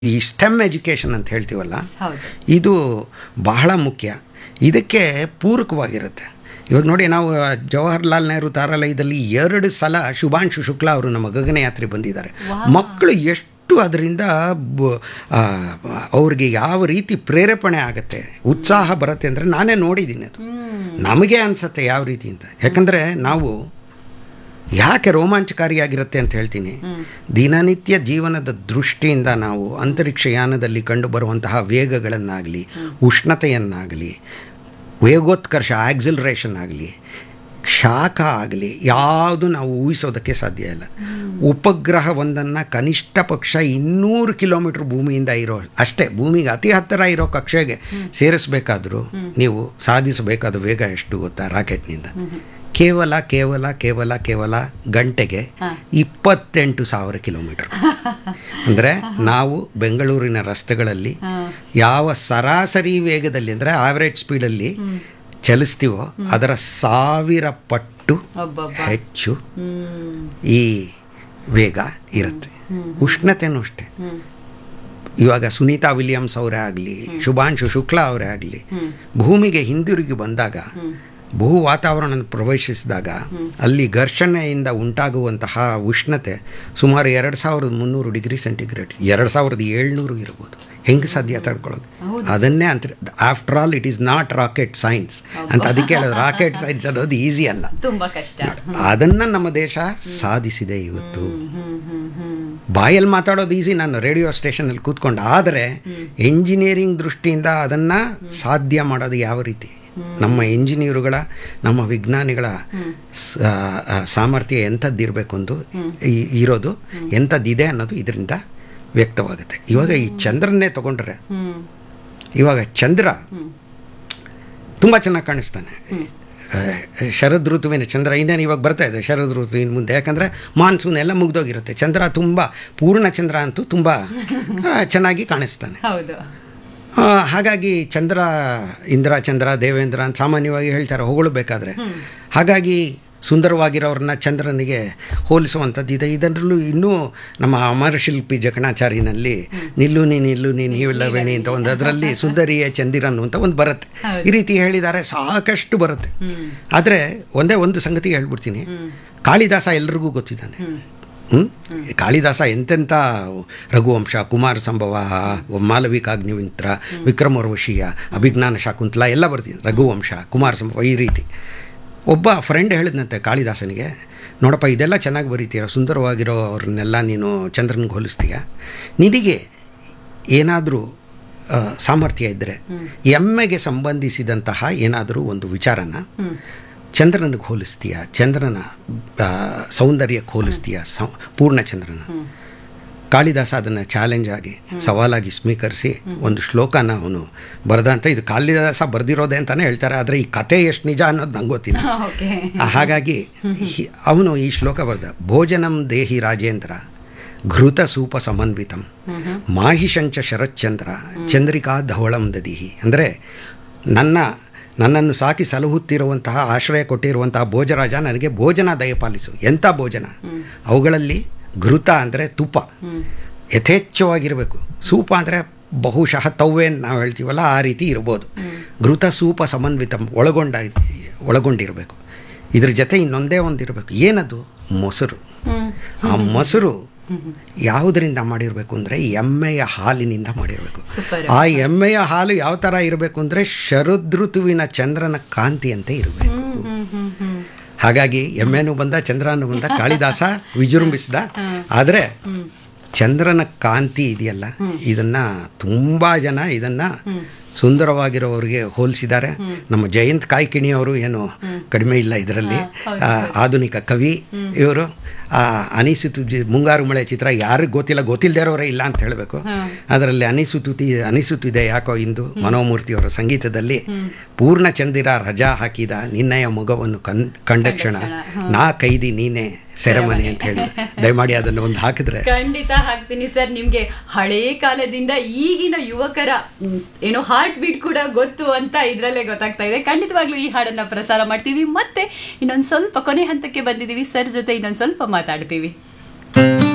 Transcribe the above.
ಈ stem education ಅಂತ ಹೇಳ್ತೀವಲ್ಲ ಹೌದು ಇದು ಬಹಳ ಮುಖ್ಯ ಇದಕ್ಕೆ ಪೂರಕವಾಗಿರುತ್ತೆ ಇವಾಗ ನೋಡಿ ನಾವು ಜವಾಹರ್ಲಾಲ್ ನೆಹರು ತಾರಾಲಯದಲ್ಲಿ ಎರಡು ಸಲ ಶುಭಾಂಶು ಶುಕ್ಲಾ ಅವರು ನಮ್ಮ ಗಗನಯಾತ್ರೆ ಬಂದಿದ್ದಾರೆ ಮಕ್ಕಳು ಎಷ್ಟು ಅದರಿಂದ ಬ- ಆ, ಅವ್ರಿಗೆ ಯಾವ ರೀತಿ ಪ್ರೇರೇಪಣೆ ಆಗುತ್ತೆ ಉತ್ಸಾಹ ಬರುತ್ತೆ ಅಂದರೆ ನಾನೇ ನೋಡಿದ್ದೀನಿ ಅದು ನಮಗೆ ಅನಿಸುತ್ತೆ ಯಾವ ರೀತಿ ಅಂತ ಯಾಕಂದರೆ ನಾವು ಯಾಕೆ ರೋಮಾಂಚಕಾರಿಯಾಗಿರುತ್ತೆ ಅಂತ ಹೇಳ್ತೀನಿ ದಿನನಿತ್ಯ ಜೀವನದ ದೃಷ್ಟಿಯಿಂದ ನಾವು ಅಂತರಿಕ್ಷ ಯಾನದಲ್ಲಿ ಕಂಡುಬರುವಂತಹ ವೇಗಗಳನ್ನಾಗಲಿ ಉಷ್ಣತೆಯನ್ನಾಗಲಿ ವೇಗೋತ್ಕರ್ಷ ಆಕ್ಸಿಲರೇಷನ್ ಆಗಲಿ ಶಾಖ ಆಗಲಿ ಯಾವುದು ನಾವು ಊಹಿಸೋದಕ್ಕೆ ಸಾಧ್ಯ ಇಲ್ಲ ಉಪಗ್ರಹ ಒಂದನ್ನು ಕನಿಷ್ಠ ಪಕ್ಷ ಇನ್ನೂರು ಕಿಲೋಮೀಟ್ರ್ ಭೂಮಿಯಿಂದ ಇರೋ ಅಷ್ಟೇ ಭೂಮಿಗೆ ಅತಿ ಹತ್ತಿರ ಇರೋ ಕಕ್ಷೆಗೆ ಸೇರಿಸಬೇಕಾದ್ರೂ ನೀವು ಸಾಧಿಸಬೇಕಾದ ವೇಗ ಎಷ್ಟು ಗೊತ್ತಾ ರಾಕೆಟ್ನಿಂದ ಕೇವಲ ಕೇವಲ ಕೇವಲ ಕೇವಲ ಗಂಟೆಗೆ ಇಪ್ಪತ್ತೆಂಟು ಸಾವಿರ ಕಿಲೋಮೀಟರ್ ಅಂದರೆ ನಾವು ಬೆಂಗಳೂರಿನ ರಸ್ತೆಗಳಲ್ಲಿ ಯಾವ ಸರಾಸರಿ ವೇಗದಲ್ಲಿ ಅಂದರೆ ಆವರೇಜ್ ಸ್ಪೀಡಲ್ಲಿ ಚಲಿಸ್ತೀವೋ ಅದರ ಸಾವಿರ ಪಟ್ಟು ಒಬ್ಬೊಬ್ಬ ಹೆಚ್ಚು ಹ್ಮ್ ಈ ವೇಗ ಇರುತ್ತೆ ಉಷ್ಣತೆನೂ ಅಷ್ಟೇ ಇವಾಗ ಸುನೀತಾ ವಿಲಿಯಮ್ಸ್ ಅವರೇ ಆಗಲಿ ಶುಭಾಂಶು ಶುಕ್ಲಾ ಅವರೇ ಆಗಲಿ ಭೂಮಿಗೆ ಹಿಂದಿರುಗಿ ಬಂದಾಗ ಭೂ ವಾತಾವರಣ ಪ್ರವೇಶಿಸಿದಾಗ ಅಲ್ಲಿ ಘರ್ಷಣೆಯಿಂದ ಉಂಟಾಗುವಂತಹ ಉಷ್ಣತೆ ಸುಮಾರು ಎರಡು ಸಾವಿರದ ಮುನ್ನೂರು ಡಿಗ್ರಿ ಸೆಂಟಿಗ್ರೇಡ್ ಎರಡು ಸಾವಿರದ ಏಳ್ನೂರು ಇರ್ಬೋದು ಹೆಂಗೆ ಸಾಧ್ಯ ತಡ್ಕೊಳ್ಳೋದು ಅದನ್ನೇ ಅಂತ after all it is not rocket science ಅಂತ ಅದಕ್ಕೆ ಹೇಳೋದು ರಾಕೆಟ್ ಸೈನ್ಸ್ ಅನ್ನೋದು ಈಸಿ ಅಲ್ಲ ತುಂಬಾ ಕಷ್ಟ ಅದನ್ನು ನಮ್ಮ ದೇಶ ಸಾಧಿಸಿದೆ ಇವತ್ತು ಹ್ಮ್ ಹ್ಮ್ ಹ್ಮ್ ಬಾಯಲ್ಲಿ ಮಾತಾಡೋದು ಈಸಿ ನಾನು ರೇಡಿಯೋ ಸ್ಟೇಷನಲ್ಲಿ ಕೂತ್ಕೊಂಡು ಆದರೆ ಎಂಜಿನಿಯರಿಂಗ್ ದೃಷ್ಟಿಯಿಂದ ಅದನ್ನು ಸಾಧ್ಯ ಮಾಡೋದು ಯಾವ ರೀತಿ ನಮ್ಮ ಇಂಜಿನಿಯರುಗಳ ನಮ್ಮ ವಿಜ್ಞಾನಿಗಳ ಸ- ಆ, ಸಾಮರ್ಥ್ಯ ಎಂಥದ್ದಿರಬೇಕು ಅಂದು ಈ- ಇರೋದು ಎಂಥದ್ದಿದೆ ಅನ್ನೋದು ಇದರಿಂದ ವ್ಯಕ್ತವಾಗುತ್ತೆ ಇವಾಗ ಈ ಚಂದ್ರನ್ನೇ ತಗೊಂಡ್ರೆ ಹ್ಮ್ ಇವಾಗ ಚಂದ್ರ ತುಂಬ ಚೆನ್ನಾಗಿ ಕಾಣಿಸ್ತಾನೆ ಆ, ಶರದ್ ಋತುವಿನ ಚಂದ್ರ ಇನ್ನೇನು ಇವಾಗ ಬರ್ತಾ ಇದೆ ಶರದ್ ಋತುವಿನ ಮುಂದೆ ಯಾಕಂದರೆ ಮಾನ್ಸೂನ್ ಎಲ್ಲ ಮುಗ್ದೋಗಿರುತ್ತೆ ಚಂದ್ರ ತುಂಬ ಪೂರ್ಣ ಚಂದ್ರ ಅಂತೂ ತುಂಬ ಆ, ಚೆನ್ನಾಗಿ ಕಾಣಿಸ್ತಾನೆ ಹೌದು ಆ, ಹಾಗಾಗಿ ಚಂದ್ರ ಇಂದ್ರ ಚಂದ್ರ ದೇವೇಂದ್ರ ಅಂತ ಸಾಮಾನ್ಯವಾಗಿ ಹೇಳ್ತಾರೆ ಹೊಗಳ್ಬೇಕಾದ್ರೆ ಹಾಗಾಗಿ ಸುಂದರವಾಗಿರೋರನ್ನ ಚಂದ್ರನಿಗೆ ಹೋಲಿಸುವಂಥದ್ದು ಇದೆ ಇದರಲ್ಲೂ ಇನ್ನೂ ನಮ್ಮ ಅಮರಶಿಲ್ಪಿ ಜಕಣಾಚಾರಿನಲ್ಲಿ ನಿಲ್ಲು ನೀ ನಿಲ್ಲು ನೀ ನೀವಿಲ್ಲವೇಣಿ ಅಂತ ಒಂದು ಅದರಲ್ಲಿ ಸುಂದರಿಯ ಚಂದಿರನು ಅಂತ ಒಂದು ಬರುತ್ತೆ ಈ ರೀತಿ ಹೇಳಿದ್ದಾರೆ ಸಾಕಷ್ಟು ಬರುತ್ತೆ ಆದರೆ ಒಂದೇ ಒಂದು ಸಂಗತಿ ಹೇಳ್ಬಿಡ್ತೀನಿ ಕಾಳಿದಾಸ ಎಲ್ರಿಗೂ ಗೊತ್ತಿದ್ದಾನೆ ಹ್ಮ್? ಕಾಳಿದಾಸ ಎಂತೆಂಥ ರಘುವಂಶ ಕುಮಾರ ಸಂಭವ ಮಾಲವಿಕಾಗ್ನಿಮಿತ್ರ ವಿಕ್ರಮೋರ್ವಶೀಯ ಅಭಿಜ್ಞಾನ ಶಾಕುಂತಲ ಎಲ್ಲ ಬರ್ತಿದೆ ರಘುವಂಶ ಕುಮಾರ ಸಂಭವ ಈ ರೀತಿ ಒಬ್ಬ ಫ್ರೆಂಡ್ ಹೇಳಿದ್ನಂತೆ ಕಾಳಿದಾಸನಿಗೆ ನೋಡಪ್ಪ ಇದೆಲ್ಲ ಚೆನ್ನಾಗಿ ಬರೀತೀರ ಸುಂದರವಾಗಿರೋ ಅವ್ರನ್ನೆಲ್ಲ ನೀನು ಚಂದ್ರನಿಗೆ ಹೋಲಿಸ್ತೀಯ ನಿನಗೆ ಏನಾದರೂ ಸಾಮರ್ಥ್ಯ ಇದ್ದರೆ ಎಮ್ಮೆಗೆ ಸಂಬಂಧಿಸಿದಂತಹ ಏನಾದರೂ ಒಂದು ವಿಚಾರನ ಚಂದ್ರನಿಗೆ ಹೋಲಿಸ್ತೀಯ ಚಂದ್ರನ ಆ, ಸೌಂದರ್ಯಕ್ಕೆ ಹೋಲಿಸ್ತೀಯ ಸೌ ಪೂರ್ಣಚಂದ್ರನ ಕಾಳಿದಾಸ ಅದನ್ನು ಚಾಲೆಂಜ್ ಆಗಿ ಸವಾಲಾಗಿ ಸ್ವೀಕರಿಸಿ ಒಂದು ಶ್ಲೋಕನ ಅವನು ಬರೆದ ಅಂತ ಇದು ಕಾಳಿದಾಸ ಬರೆದಿರೋದೆ ಅಂತಲೇ ಹೇಳ್ತಾರೆ ಆದರೆ ಈ ಕತೆ ಎಷ್ಟು ನಿಜ ಅನ್ನೋದು ನಂಗೆ ಗೊತ್ತಿಲ್ಲ ಓಕೆ ಆ, ಹಾಗಾಗಿ ಹಿ- ಅವನು ಈ ಶ್ಲೋಕ ಬರೆದ ಭೋಜನಂ ದೇಹಿ ರಾಜೇಂದ್ರ ಘೃತ ಸೂಪ ಸಮನ್ವಿತಂ ಮಾಹಿಷಂಚ ಶರಶ್ಚಂದ್ರ ಚಂದ್ರಿಕಾ ಧವಳಂ ದದಿಹಿ ಅಂದರೆ ನನ್ನ ನನ್ನನ್ನು ಸಾಕಿ ಸಲಹುತ್ತಿರುವಂತಹ ಆಶ್ರಯ ಕೊಟ್ಟಿರುವಂತಹ ಭೋಜರಾಜ ನನಗೆ ಭೋಜನ ದಯಪಾಲಿಸು ಎಂಥ ಭೋಜನ ಅವುಗಳಲ್ಲಿ ಘೃತ ಅಂದರೆ ತುಪ್ಪ ಯಥೇಚ್ಛವಾಗಿರಬೇಕು ಸೂಪ ಅಂದರೆ ಬಹುಶಃ ತವ್ವೆ ಅಂತ ನಾವು ಹೇಳ್ತೀವಲ್ಲ ಆ ರೀತಿ ಇರ್ಬೋದು ಘೃತ ಸೂಪ ಸಮನ್ವಿತ ಒಳಗೊಂಡ ಒಳಗೊಂಡಿರಬೇಕು ಇದ್ರ ಜೊತೆ ಇನ್ನೊಂದೇ ಒಂದು ಇರಬೇಕು ಏನದು ಮೊಸರು ಆ ಮೊಸರು ಯಾವುದರಿಂದ ಮಾಡಿರಬೇಕು ಅಂದರೆ ಎಮ್ಮೆಯ ಹಾಲಿನಿಂದ ಮಾಡಿರಬೇಕು ಸೂಪರ್ ಆ ಎಮ್ಮೆಯ ಹಾಲು ಯಾವ ಥರ ಇರಬೇಕು ಅಂದರೆ ಶರದೃತುವಿನ ಚಂದ್ರನ ಕಾಂತಿಯಂತೆ ಇರಬೇಕು ಹ್ಮ್ ಹ್ಮ್ ಹ್ಮ್ ಹಾಗಾಗಿ ಎಮ್ಮೆನೂ ಬಂದ ಚಂದ್ರನೂ ಬಂದ ಕಾಳಿದಾಸ ವಿಜೃಂಭಿಸಿದ ಆದರೆ ಚಂದ್ರನ ಕಾಂತಿ ಇದೆಯಲ್ಲ ಇದನ್ನ ತುಂಬ ಜನ ಇದನ್ನ ಸುಂದರವಾಗಿರೋರಿಗೆ ಹೋಲಿಸಿದ್ದಾರೆ ನಮ್ಮ ಜಯಂತ್ ಕಾಯ್ಕಿಣಿಯವರು ಏನು ಕಡಿಮೆ ಇಲ್ಲ ಇದರಲ್ಲಿ ಆಧುನಿಕ ಕವಿ ಇವರು ಆ ಅನಿಸುತ್ತು ಜಿ- ಮುಂಗಾರು ಮಳೆ ಚಿತ್ರ ಯಾರಿಗೆ ಗೊತ್ತಿಲ್ಲ ಗೊತ್ತಿಲ್ಲದೆ ಇರೋರೇ ಇಲ್ಲ ಅಂತ ಹೇಳಬೇಕು ಅದರಲ್ಲಿ ಅನಿಸುತ್ತುತಿ ಅನಿಸುತ್ತಿದೆ ಯಾಕೋ ಇಂದು ಮನೋಮೂರ್ತಿಯವರ ಸಂಗೀತದಲ್ಲಿ ಪೂರ್ಣ ಚಂದಿರ ರಜಾ ಹಾಕಿದ ನಿನ್ನಯ ಮೊಗವನ್ನು ಕಣ್ ಕಂಡಕ್ಷಣ ನಾ ಕೈದಿ ನೀನೇ ಸೆರೆಮನೆ ಅಂತ ಹೇಳಿ ದಯಮಾಡಿ ಅದನ್ನು ಒಂದು ಹಾಕಿದ್ರೆ ಖಂಡಿತ ಹಾಕ್ತೀನಿ ಸರ್ ನಿಮ್ಗೆ ಹಳೇ ಕಾಲದಿಂದ ಈಗಿನ ಯುವಕರ ಮ್, ಏನೋ ಹಾರ್ಟ್ ಬೀಟ್ ಕೂಡ ಗೊತ್ತು ಅಂತ ಇದ್ರಲ್ಲೇ ಗೊತ್ತಾಗ್ತಾ ಇದೆ ಖಂಡಿತವಾಗ್ಲೂ ಈ ಹಾಡನ್ನ ಪ್ರಸಾರ ಮಾಡ್ತೀವಿ ಮತ್ತೆ ಇನ್ನೊಂದ್ ಸ್ವಲ್ಪ ಕೊನೆ ಹಂತಕ್ಕೆ ಬಂದಿದೀವಿ ಸರ್ ಜೊತೆ ಇನ್ನೊಂದ್ ಸ್ವಲ್ಪ ಮಾತಾಡ್ತೀವಿ